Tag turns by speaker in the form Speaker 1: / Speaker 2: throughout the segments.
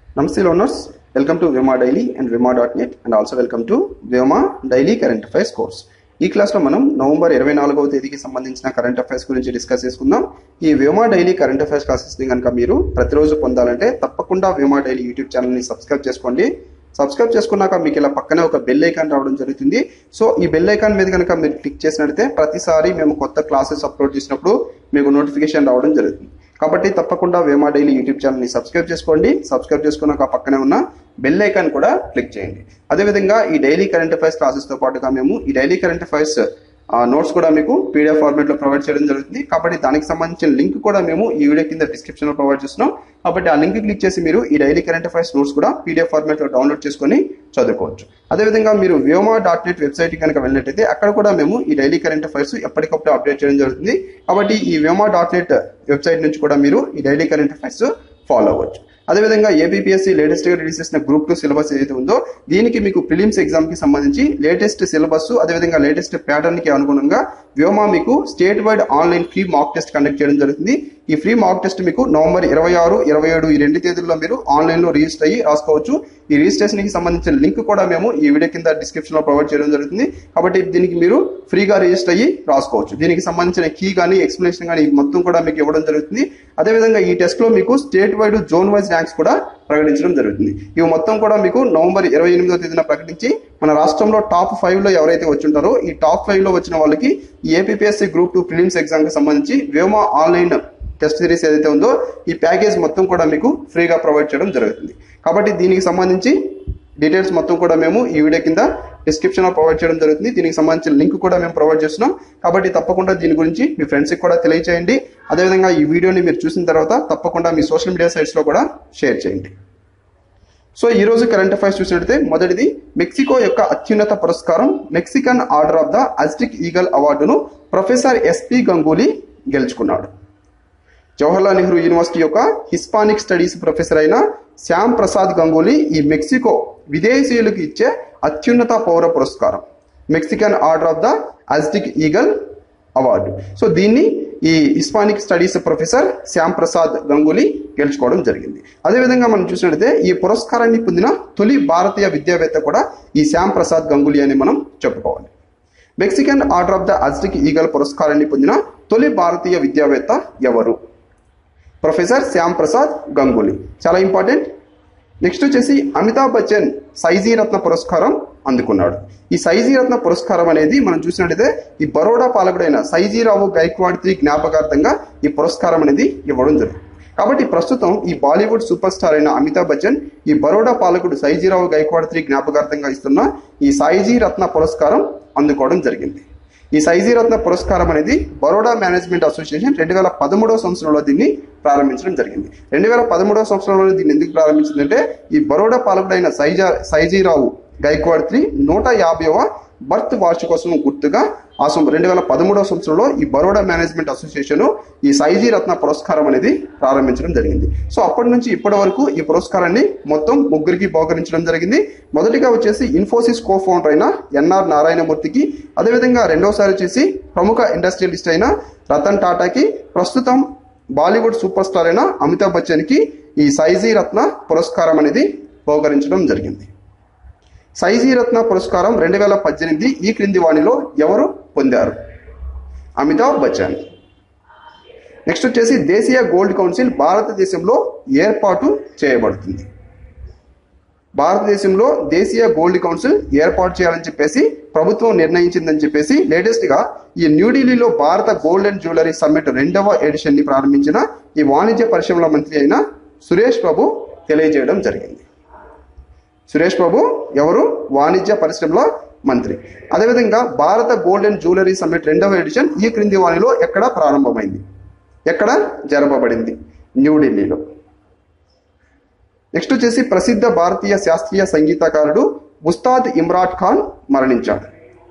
Speaker 1: నమస్తే learners welcome to Vyoma daily and Vyoma dot net and also welcome to Vyoma daily current affairs course ఈ క్లాస్లో మనం November ఇరవై నాలుగవ తేదీకి సంబంధించిన కరెంట్ అఫైర్స్ గురించి డిస్కస్ చేసుకుందాం ఈ విమా డైలీ కరెంట్ అఫైర్స్ క్లాసెస్ని కనుక మీరు ప్రతిరోజు పొందాలంటే తప్పకుండా విమా డైలీ యూట్యూబ్ ఛానల్ని సబ్స్క్రైబ్ చేసుకోండి సబ్స్క్రైబ్ చేసుకున్నాక మీకు ఇలా పక్కనే ఒక బెల్ ఐకాన్ రావడం జరుగుతుంది సో ఈ బెల్ ఐకాన్ మీద కనుక మీరు క్లిక్ చేసినట్లయితే ప్రతిసారి మేము కొత్త క్లాసెస్ అప్లోడ్ చేసినప్పుడు మీకు నోటిఫికేషన్ రావడం జరుగుతుంది కాబట్టి తప్పకుండా వేమా డైలీ యూట్యూబ్ ఛానల్ని సబ్స్క్రైబ్ చేసుకోండి సబ్స్క్రైబ్ చేసుకున్నాక పక్కనే ఉన్న బెల్ ఐకాన్ కూడా క్లిక్ చేయండి అదేవిధంగా ఈ డైలీ కరెంట్ అఫైర్స్ క్లాసెస్తో పాటుగా మేము ఈ డైలీ కరెంట్ అఫైర్స్ నోట్స్ కూడా మీకు పీడిఎఫ్ ఫార్మేట్లో ప్రొవైడ్ చేయడం జరుగుతుంది కాబట్టి దానికి సంబంధించిన లింక్ కూడా మేము ఈ వీడియో కింద డిస్క్రిప్షన్లో ప్రొవైడ్ చేస్తున్నాం కాబట్టి ఆ లింక్ క్లిక్ చేసి మీరు ఈ డైలీ కరెంట్ అఫైర్స్ నోట్స్ కూడా పీడిఎఫ్ ఫార్మేట్లో డౌన్లోడ్ చేసుకొని చదువుకోవచ్చు అదేవిధంగా మీరు వ్యోమా డాట్ నెట్ వెబ్సైట్ కనుక వెళ్ళినట్టయితే అక్కడ కూడా మేము ఈ డైలీ కరెంట్ అఫైర్స్ ఎప్పటికప్పుడు అప్డేట్ చేయడం జరుగుతుంది కాబట్టి ఈ వ్యోమా డాట్ నెట్ వెబ్సైట్ నుంచి కూడా మీరు ఈ డైలీ కరెంట్ అఫైర్స్ ఫాలో అవ్వచ్చు అదేవిధంగా ఏపీఎస్సీ లేటెస్ట్ గా రిలీజ్ చేసిన గ్రూప్ టూ సిలబస్ ఏదైతే ఉందో దీనికి మీకు ప్రిలిమ్స్ ఎగ్జామ్ కి సంబంధించి లేటెస్ట్ సిలబస్ అదేవిధంగా లేటెస్ట్ ప్యాటర్న్ కి అనుగుణంగా వ్యోమా మీకు statewide online free mock test conduct చేయడం జరుగుతుంది ఈ ఫ్రీ మాక్ టెస్ట్ మీకు నవంబర్ ఇరవై ఆరు ఇరవై ఏడు ఈ రెండు తేదీల్లో మీరు ఆన్లైన్ లో రిజిస్టర్ అయ్యి రాసుకోవచ్చు ఈ రిజిస్ట్రేషన్ కి సంబంధించిన లింక్ కూడా మేము ఈ వీడియో కింద డిస్క్రిప్షన్ లో ప్రొవైడ్ చేయడం జరుగుతుంది కాబట్టి దీనికి మీరు ఫ్రీగా రిజిస్టర్ అయ్యి రాసుకోవచ్చు దీనికి సంబంధించిన కీ కానీ ఎక్స్ప్లెనేషన్ కానీ మొత్తం కూడా మీకు ఇవ్వడం జరుగుతుంది అదేవిధంగా ఈ టెస్ట్ లో మీకు statewide zone wise ranks కూడా ప్రకటించడం జరుగుతుంది ఇవి మొత్తం కూడా మీకు నవంబర్ ఇరవై ఎనిమిదో తేదీన ప్రకటించి మన రాష్ట్రంలో టాప్ ఫైవ్ లో ఎవరైతే వచ్చింటారో ఈ టాప్ ఫైవ్ లో వచ్చిన వాళ్ళకి ఈ APSC group two prelims exam కి సంబంధించి వేమా ఆన్లైన్ టెస్ట్ సిరీస్ ఏదైతే ఉందో ఈ ప్యాకేజ్ మొత్తం కూడా మీకు ఫ్రీగా ప్రొవైడ్ చేయడం జరుగుతుంది కాబట్టి దీనికి సంబంధించి డీటెయిల్స్ మొత్తం కూడా మేము ఈ వీడియో కింద డిస్క్రిప్షన్ లో ప్రొవైడ్ చేయడం జరుగుతుంది దీనికి సంబంధించిన లింక్ కూడా మేము ప్రొవైడ్ చేస్తున్నాం కాబట్టి తప్పకుండా దీని గురించి మీ ఫ్రెండ్స్కి కూడా తెలియచేయండి అదేవిధంగా ఈ వీడియోని మీరు చూసిన తర్వాత తప్పకుండా మీ సోషల్ మీడియా సైట్స్ లో కూడా షేర్ చేయండి సో ఈ రోజు కరెంట్ అఫైర్స్ చూసినట్లయితే మొదటిది మెక్సికో యొక్క అత్యున్నత పురస్కారం Mexican Order of the Aztec Eagle అవార్డును ప్రొఫెసర్ ఎస్పి గంగూలీ గెలుచుకున్నాడు జవహర్లాల్ నెహ్రూ యూనివర్సిటీ యొక్క హిస్పానిక్ స్టడీస్ ప్రొఫెసర్ అయిన శ్యామ్ ప్రసాద్ గంగూలీ ఈ మెక్సికో విదేశీయులకు ఇచ్చే అత్యున్నత పౌర పురస్కారం Mexican Order of the Aztec Eagle award so దీన్ని ఈ Hispanic studies professor Shyam Prasad Ganguly గెలుచుకోవడం జరిగింది అదేవిధంగా మనం చూసినట్లయితే ఈ పురస్కారాన్ని పొందిన తొలి భారతీయ విద్యావేత్త కూడా ఈ శ్యామ్ ప్రసాద్ గంగూలీ అని మనం చెప్పుకోవాలి Mexican Order of the Aztec Eagle పురస్కారాన్ని పొందిన తొలి భారతీయ విద్యావేత్త ఎవరు ప్రొఫెసర్ శ్యామ్ ప్రసాద్ గంగూలీ చాలా ఇంపార్టెంట్ నెక్స్ట్ వచ్చేసి అమితాబ్ బచ్చన్ సైజీ రత్న పురస్కారం అందుకున్నాడు ఈ సైజీ రత్న పురస్కారం అనేది మనం చూసినట్లయితే ఈ బరోడా పాలకుడైన సైజీరావు గైక్వాడ్ త్రీ జ్ఞాపకార్థంగా ఈ పురస్కారం అనేది ఇవ్వడం జరుగుతుంది కాబట్టి ప్రస్తుతం ఈ బాలీవుడ్ సూపర్ స్టార్ అయిన అమితాబ్ బచ్చన్ ఈ బరోడా పాలకుడు సైజీరావు గైక్వాడ్ త్రీ జ్ఞాపకార్థంగా ఇస్తున్న ఈ సైజీ రత్న పురస్కారం అందుకోవడం జరిగింది ఈ సైజీ రత్న పురస్కారం అనేది బరోడా మేనేజ్మెంట్ అసోసియేషన్ రెండు వేల పదమూడవ సంవత్సరంలో దీన్ని ప్రారంభించడం జరిగింది రెండు వేల పదమూడవ సంవత్సరంలో దీన్ని ఎందుకు ప్రారంభించిందంటే ఈ బరోడా పాలకుడైన సైజా సైజీరావు గైక్వాడ్ త్రీ నూట యాభైవ బర్త్ వార్షికోత్సవం గుర్తుగా ఆ రెండు వేల పదమూడవ సంవత్సరంలో ఈ బరోడా మేనేజ్మెంట్ అసోసియేషన్ ఈ సైజీ రత్న పురస్కారం అనేది ప్రారంభించడం జరిగింది సో అప్పటి నుంచి ఇప్పటి వరకు ఈ పురస్కారాన్ని మొత్తం ముగ్గురికి బహుకరించడం జరిగింది మొదటిగా వచ్చేసి ఇన్ఫోసిస్ కో ఫౌండర్ అయిన ఎన్ఆర్ నారాయణమూర్తికి అదేవిధంగా రెండోసారి వచ్చేసి ప్రముఖ ఇండస్ట్రియలిస్ట్ అయిన రతన్ టాటాకి ప్రస్తుతం బాలీవుడ్ సూపర్ స్టార్ అయిన అమితాబ్ బచ్చన్కి ఈ సైజీ రత్న పురస్కారం అనేది బహుకరించడం జరిగింది సైజీ రత్న పురస్కారం రెండు వేల పద్దెనిమిది ఈ క్రింది వాణిలో ఎవరు పొందారు అమితాబ్ బచ్చన్ నెక్స్ట్ వచ్చేసి దేశీయ గోల్డ్ కౌన్సిల్ భారతదేశంలో ఏర్పాటు చేయబడుతుంది భారతదేశంలో దేశీయ గోల్డ్ కౌన్సిల్ ఏర్పాటు చేయాలని చెప్పేసి ప్రభుత్వం నిర్ణయించిందని చెప్పేసి లేటెస్ట్ గా ఈ న్యూఢిల్లీలో భారత గోల్డ్ అండ్ జ్యువెలరీ సమ్మిట్ రెండవ ఎడిషన్ ని ప్రారంభించిన ఈ వాణిజ్య పరిశ్రమల మంత్రి అయిన సురేష్ ప్రభు తెలియజేయడం జరిగింది సురేష్ ప్రభు ఎవరు వాణిజ్య పరిశ్రమల మంత్రి అదేవిధంగా భారత గోల్డ్ అండ్ జ్యువెలరీ సమ్మిట్ రెండవ ఎడిషన్ ఈ క్రింది వాణిలో ఎక్కడ ప్రారంభమైంది ఎక్కడ జరపబడింది న్యూఢిల్లీలో నెక్స్ట్ వచ్చేసి ప్రసిద్ధ భారతీయ శాస్త్రీయ సంగీతకారుడు ఉస్తాద్ ఇమ్రాట్ ఖాన్ మరణించాడు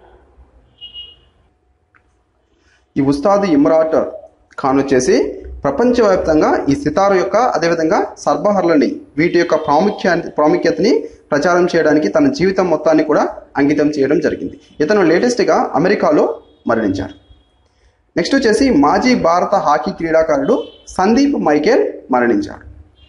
Speaker 1: ఈ ఉస్తాద్ ఇమ్రాట్ ఖాన్ వచ్చేసి ప్రపంచవ్యాప్తంగా ఈ సితారు యొక్క అదేవిధంగా సర్బహర్లని వీటి యొక్క ప్రాముఖ్యా ప్రాముఖ్యతని ప్రచారం చేయడానికి తన జీవితం మొత్తాన్ని కూడా అంకితం చేయడం జరిగింది ఇతను లేటెస్ట్గా అమెరికాలో మరణించారు నెక్స్ట్ వచ్చేసి మాజీ భారత హాకీ క్రీడాకారుడు సందీప్ మైకేల్ మరణించాడు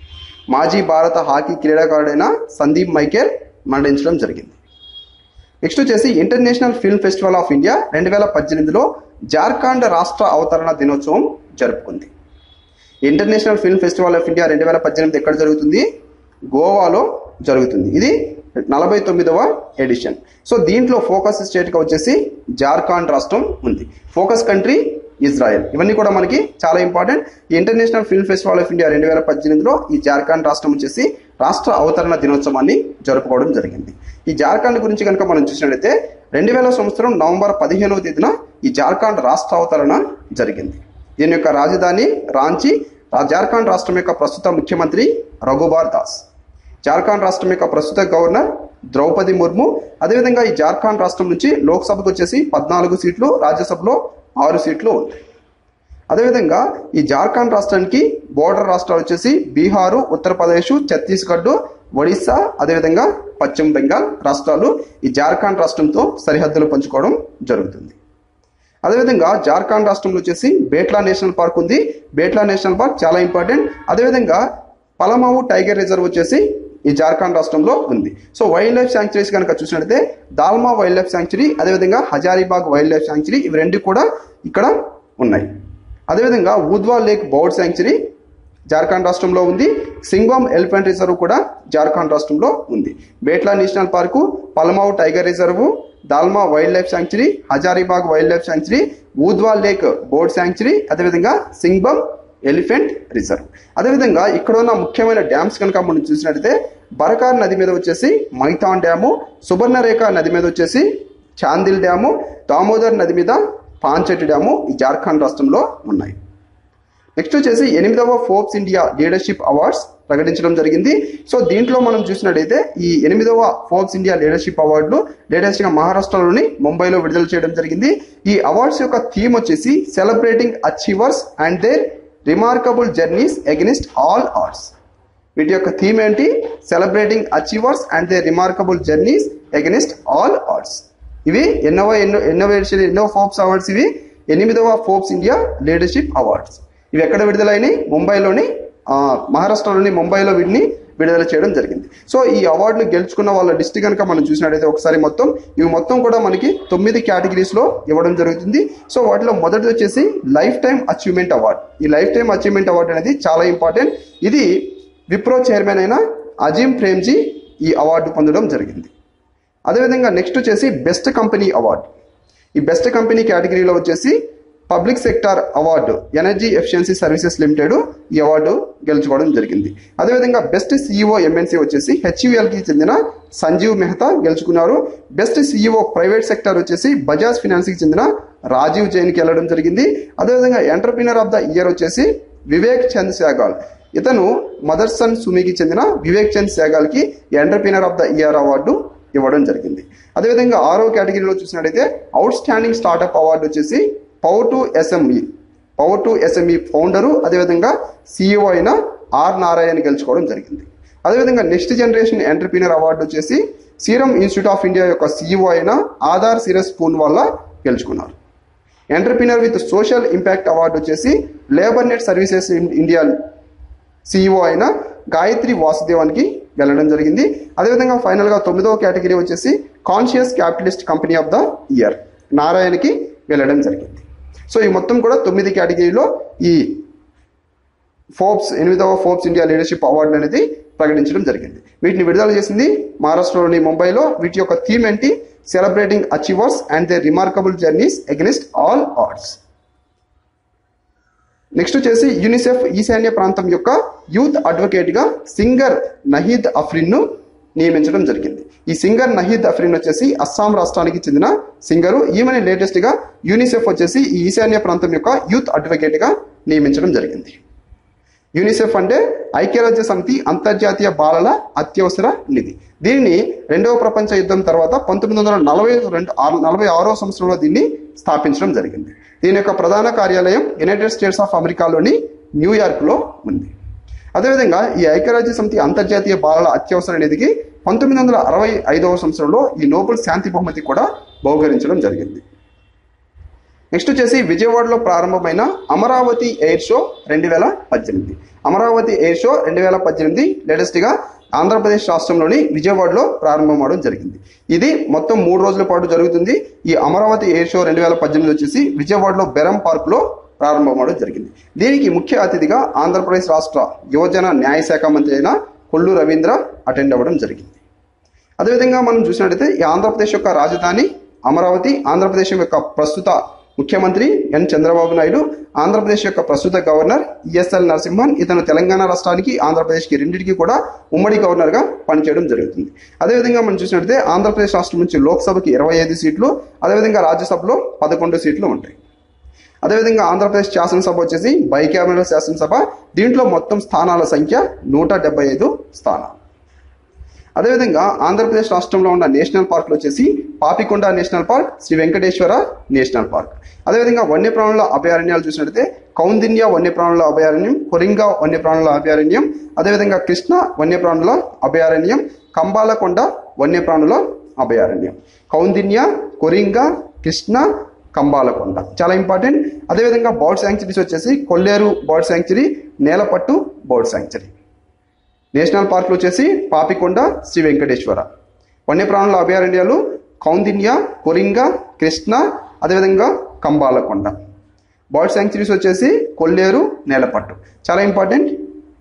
Speaker 1: మాజీ భారత హాకీ క్రీడాకారుడైన సందీప్ మైకేల్ మరణించడం జరిగింది నెక్స్ట్ వచ్చేసి International Film Festival of India రెండు వేల పద్దెనిమిదిలో జార్ఖండ్ రాష్ట్ర అవతరణ దినోత్సవం జరుపుకుంది International Film Festival of India రెండు వేల పద్దెనిమిది ఎక్కడ జరుగుతుంది గోవాలో జరుగుతుంది ఇది నలభై తొమ్మిదవ ఎడిషన్ సో దీంట్లో ఫోకస్ స్టేట్గా వచ్చేసి జార్ఖండ్ రాష్ట్రం ఉంది ఫోకస్ కంట్రీ ఇజ్రాయెల్ ఇవన్నీ కూడా మనకి చాలా ఇంపార్టెంట్ ఈ International Film Festival of India రెండు వేల పద్దెనిమిదిలో ఈ జార్ఖండ్ రాష్ట్రం వచ్చేసి రాష్ట్ర అవతరణ దినోత్సవాన్ని జరుపుకోవడం జరిగింది ఈ జార్ఖండ్ గురించి కనుక మనం చూసినట్లయితే రెండు వేల సంవత్సరం నవంబర్ పదిహేనవ తేదీన ఈ జార్ఖండ్ రాష్ట్ర అవతరణ జరిగింది దీని యొక్క రాజధాని రాంచీ ఆ జార్ఖండ్ రాష్ట్రం యొక్క ప్రస్తుత ముఖ్యమంత్రి రఘుబార్ దాస్ జార్ఖండ్ రాష్ట్రం యొక్క ప్రస్తుత గవర్నర్ ద్రౌపది ముర్ము అదేవిధంగా ఈ జార్ఖండ్ రాష్ట్రం నుంచి లోక్సభకు వచ్చేసి పద్నాలుగు సీట్లు రాజ్యసభలో ఆరు సీట్లు ఉన్నాయి అదేవిధంగా ఈ జార్ఖండ్ రాష్ట్రానికి బోర్డర్ రాష్ట్రాలు వచ్చేసి బీహారు ఉత్తరప్రదేశ్ ఛత్తీస్గఢ్ ఒడిశా అదేవిధంగా పశ్చిమ బెంగాల్ రాష్ట్రాలు ఈ జార్ఖండ్ రాష్ట్రంతో సరిహద్దులు పంచుకోవడం జరుగుతుంది అదేవిధంగా జార్ఖండ్ రాష్ట్రంలో వచ్చేసి బేట్లా నేషనల్ పార్క్ ఉంది బేట్లా నేషనల్ పార్క్ చాలా ఇంపార్టెంట్ అదేవిధంగా పలమావు టైగర్ రిజర్వ్ వచ్చేసి ఈ జార్ఖండ్ రాష్ట్రంలో ఉంది సో వైల్డ్ లైఫ్ శాంక్చురీస్ కనుక చూసినట్లయితే దాల్మా వైల్డ్ లైఫ్ శాంక్చురీ అదేవిధంగా హజారీబాగ్ వైల్డ్ లైఫ్ శాంక్చురీ ఇవి రెండు కూడా ఇక్కడ ఉన్నాయి అదేవిధంగా Udhwa lake bird sanctuary Jharkhand రాష్ట్రంలో ఉంది సింగ్బామ్ ఎలిఫెంట్ రిజర్వ్ కూడా జార్ఖండ్ రాష్ట్రంలో ఉంది Betla national park Palamau tiger reserve Dalma wildlife sanctuary Hazaribagh wildlife sanctuary Udhwa lake bird sanctuary అదేవిధంగా సింగ్బమ్ ఎలిఫెంట్ రిజర్వ్ అదేవిధంగా ఇక్కడ ఉన్న ముఖ్యమైన డ్యామ్స్ కనుక మనం చూసినట్లయితే బరకార్ నది మీద వచ్చేసి మైథాన్ డ్యాము సుబర్ణరేఖ నది మీద వచ్చేసి చాందిల్ డ్యాము దామోదర్ నది మీద పాంచెట్టి డ్యాము ఈ జార్ఖండ్ రాష్ట్రంలో ఉన్నాయి నెక్స్ట్ వచ్చేసి ఎనిమిదవ ఫోర్బ్స్ ఇండియా లీడర్షిప్ అవార్డ్స్ ప్రకటించడం జరిగింది సో దీంట్లో మనం చూసినట్టయితే ఈ ఎనిమిదవ ఫోర్బ్స్ ఇండియా లీడర్షిప్ అవార్డులు లేటెస్ట్ గా మహారాష్ట్రలోని ముంబైలో విడుదల చేయడం జరిగింది ఈ అవార్డ్స్ యొక్క థీమ్ వచ్చేసి celebrating achievers and their remarkable journeys against all odds వీటి యొక్క థీమ్ ఏంటి celebrating achievers and their remarkable journeys against all odds ఇవి ఎన్నవ ఎన్నో ఎన్నవ edition, ఎన్నో ఫోర్బ్స్ అవార్డ్స్ ఇవి ఎనిమిదవ ఫోర్బ్స్ ఇండియా లీడర్షిప్ అవార్డ్స్ ఇవి ఎక్కడ విడుదలైనవి ముంబైలోని ఆ, మహారాష్ట్రలోని ముంబైలో వీటిని విడుదల చేయడం జరిగింది సో ఈ అవార్డులు గెలుచుకున్న వాళ్ళ లిస్ట్ కనుక మనం చూసినట్టయితే ఒకసారి మొత్తం ఇవి మొత్తం కూడా మనకి తొమ్మిది కేటగిరీస్ లో ఇవ్వడం జరుగుతుంది సో వాటిలో మొదటిది వచ్చేసి లైఫ్ టైం అచీవ్మెంట్ అవార్డ్ ఈ లైఫ్ టైం అచీవ్మెంట్ అవార్డు అనేది చాలా ఇంపార్టెంట్ ఇది విప్రో చైర్మన్ అయిన అజీం ప్రేమ్జీ ఈ అవార్డు పొందడం జరిగింది అదేవిధంగా నెక్స్ట్ వచ్చేసి బెస్ట్ కంపెనీ అవార్డు ఈ బెస్ట్ కంపెనీ కేటగిరీలో వచ్చేసి public sector award energy efficiency services limited ఈ అవార్డు గెలుచుకోవడం జరిగింది అదేవిధంగా బెస్ట్ సీఈఓ ఎంఎన్సీ వచ్చేసి హెచ్యుఎల్ కి చెందిన సంజీవ్ మెహతా గెలుచుకున్నారు బెస్ట్ సీఈఓ ప్రైవేట్ సెక్టార్ వచ్చేసి బజాజ్ ఫినాన్స్ కి చెందిన రాజీవ్ జైన్ కి వెళ్ళడం జరిగింది అదేవిధంగా ఎంటర్ప్రీనర్ ఆఫ్ ద ఇయర్ వచ్చేసి వివేక్ చంద్ సేగాల్ ఇతను మదర్సన్ సుమికి చెందిన వివేక్ చంద్ సేగాల్ కి entrepreneur of the year award ఇవ్వడం జరిగింది అదేవిధంగా ఆరో కేటగిరీలో చూసినట్టయితే అవుట్ స్టాండింగ్ స్టార్టప్ అవార్డు వచ్చేసి power to SME power to SME founder అదేవిధంగా సీఈఓ అయిన ఆర్ నారాయణ గెలుచుకోవడం జరిగింది అదేవిధంగా నెక్స్ట్ జనరేషన్ ఎంటర్ప్రీనర్ అవార్డు వచ్చేసి సీరం ఇన్స్టిట్యూట్ ఆఫ్ ఇండియా యొక్క సీఈఓ అయిన ఆధార్ సిరస్ పూన్ వల్ల గెలుచుకున్నారు entrepreneur with social impact award వచ్చేసి LabourNet services in India CEO అయిన గాయత్రి వాసుదేవానికి వెళ్ళడం జరిగింది అదేవిధంగా ఫైనల్గా తొమ్మిదవ కేటగిరీ వచ్చేసి conscious capitalist company of the year నారాయణకి వెళ్ళడం జరిగింది సో ఈ మొత్తం కూడా తొమ్మిది కేటగిరీలో ఈ ఫోర్బ్స్ ఎనిమిదవ ఫోర్బ్స్ ఇండియా లీడర్షిప్ అవార్డు అనేది ప్రకటించడం జరిగింది వీటిని విడుదల చేసింది మహారాష్ట్రలోని ముంబైలో వీటి యొక్క థీమ్ ఏంటి celebrating achievers and their remarkable journeys against all odds next వచ్చేసి యూనిసెఫ్ ఈశాన్య ప్రాంతం యొక్క యూత్ అడ్వకేట్ గా సింగర్ నహీద్ అఫ్రిన్ ను నియమించడం జరిగింది ఈ సింగర్ నహీద్ అఫ్రిన్ వచ్చేసి అస్సాం రాష్ట్రానికి చెందిన సింగరు ఈమెని లేటెస్ట్ గా యూనిసెఫ్ వచ్చేసి ఈ ఈశాన్య ప్రాంతం యొక్క యూత్ అడ్వకేట్ గా నియమించడం జరిగింది యూనిసెఫ్ అంటే ఐక్యరాజ్య సమితి అంతర్జాతీయ బాలల అత్యవసర నిధి దీనిని రెండవ ప్రపంచ యుద్ధం తర్వాత పంతొమ్మిది వందల నలభై రెండు ఆరు- నలభై ఆరో సంవత్సరంలో దీన్ని స్థాపించడం జరిగింది దీని యొక్క ప్రధాన కార్యాలయం యునైటెడ్ స్టేట్స్ ఆఫ్ అమెరికాలోని న్యూయార్క్ లో ఉంది అదేవిధంగా ఈ ఐక్యరాజ్య సమితి అంతర్జాతీయ బాలల అత్యవసర నిధికి పంతొమ్మిది వందల అరవై ఐదవ సంవత్సరంలో ఈ నోబెల్ శాంతి బహుమతి కూడా బహుకరించడం జరిగింది నెక్స్ట్ వచ్చేసి విజయవాడలో ప్రారంభమైన అమరావతి ఎయిర్ షో రెండు వేల పద్దెనిమిది అమరావతి ఎయిర్ షో రెండు వేల పద్దెనిమిది లేటెస్ట్గా ఆంధ్రప్రదేశ్ రాష్ట్రంలోని విజయవాడలో ప్రారంభం అవడం జరిగింది ఇది మొత్తం మూడు రోజుల పాటు జరుగుతుంది ఈ అమరావతి ఎయిర్ షో రెండు వేల పద్దెనిమిది వచ్చేసి విజయవాడలో బెరం పార్క్లో ప్రారంభం అవడం జరిగింది దీనికి ముఖ్య అతిథిగా ఆంధ్రప్రదేశ్ రాష్ట్ర యువజన న్యాయ శాఖ మంత్రి అయిన కొల్లు రవీంద్ర అటెండ్ అవ్వడం జరిగింది అదేవిధంగా మనం చూసినట్లయితే ఈ ఆంధ్రప్రదేశ్ యొక్క రాజధాని అమరావతి ఆంధ్రప్రదేశ్ యొక్క ప్రస్తుత ముఖ్యమంత్రి ఎన్ చంద్రబాబు నాయుడు ఆంధ్రప్రదేశ్ యొక్క ప్రస్తుత గవర్నర్ ఈఎస్ఎల్ నరసింహన్ ఇతను తెలంగాణ రాష్ట్రానికి ఆంధ్రప్రదేశ్కి రెండింటికి కూడా ఉమ్మడి గవర్నర్గా పనిచేయడం జరుగుతుంది అదేవిధంగా మనం చూసినట్లయితే ఆంధ్రప్రదేశ్ రాష్ట్రం నుంచి లోక్సభకి ఇరవై ఐదు సీట్లు అదేవిధంగా రాజ్యసభలో పదకొండు సీట్లు ఉంటాయి అదేవిధంగా ఆంధ్రప్రదేశ్ శాసనసభ వచ్చేసి బైకాబినెట్ శాసనసభ దీంట్లో మొత్తం స్థానాల సంఖ్య నూట డెబ్బై ఐదు స్థానాలు అదేవిధంగా ఆంధ్రప్రదేశ్ రాష్ట్రంలో ఉన్న నేషనల్ పార్కులు వచ్చేసి Papikonda national park Sri Venkateswara national park అదేవిధంగా వన్యప్రాణుల అభయారణ్యాలు చూసినట్లయితే కౌందిన్య వన్యప్రాణుల అభయారణ్యం కొరింగ వన్యప్రాణుల అభయారణ్యం అదేవిధంగా కృష్ణ వన్యప్రాణుల అభయారణ్యం కంబాలకొండ వన్యప్రాణుల అభయారణ్యం కౌందిన్య కొరింగ కృష్ణ కంబాలకొండ చాలా ఇంపార్టెంట్ అదేవిధంగా బర్డ్ శాంక్చురీస్ వచ్చేసి Kolleru bird sanctuary Nelapattu bird sanctuary national పార్కులు వచ్చేసి పాపికొండ శ్రీ వెంకటేశ్వర వన్యప్రాణుల అభయారణ్యాలు కౌందిన్య కొరింగ కృష్ణ అదేవిధంగా కంబాలకొండ బర్డ్ శాంక్చురీస్ వచ్చేసి కొల్లేరు నేలపట్టు చాలా ఇంపార్టెంట్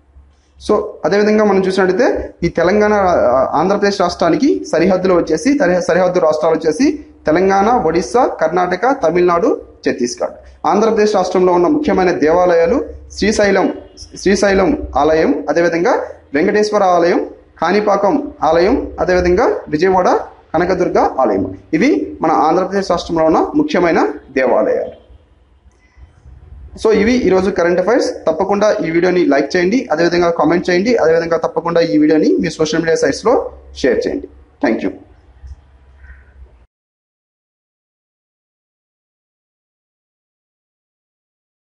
Speaker 1: సో అదేవిధంగా మనం చూసినట్టయితే ఈ తెలంగాణ ఆ, ఆంధ్రప్రదేశ్ రాష్ట్రానికి సరిహద్దులు వచ్చేసి తరి- సరిహద్దు రాష్ట్రాలు వచ్చేసి తెలంగాణ ఒడిస్సా కర్ణాటక తమిళనాడు ఛత్తీస్గఢ్ ఆంధ్రప్రదేశ్ రాష్ట్రంలో ఉన్న ముఖ్యమైన దేవాలయాలు శ్రీశైలం శ్రీశైలం ఆలయం అదేవిధంగా వెంకటేశ్వర ఆలయం కాణిపాకం ఆలయం అదేవిధంగా విజయవాడ కనకదుర్గ ఆలయం ఇవి మన ఆంధ్రప్రదేశ్ రాష్ట్రంలో ఉన్న ముఖ్యమైన దేవాలయాలు సో ఇవి ఈరోజు కరెంట్ అఫైర్స్ తప్పకుండా ఈ వీడియోని లైక్ చేయండి అదేవిధంగా కామెంట్ చేయండి అదేవిధంగా తప్పకుండా ఈ వీడియోని మీ సోషల్ మీడియా సైట్స్లో షేర్ చేయండి థ్యాంక్ యూ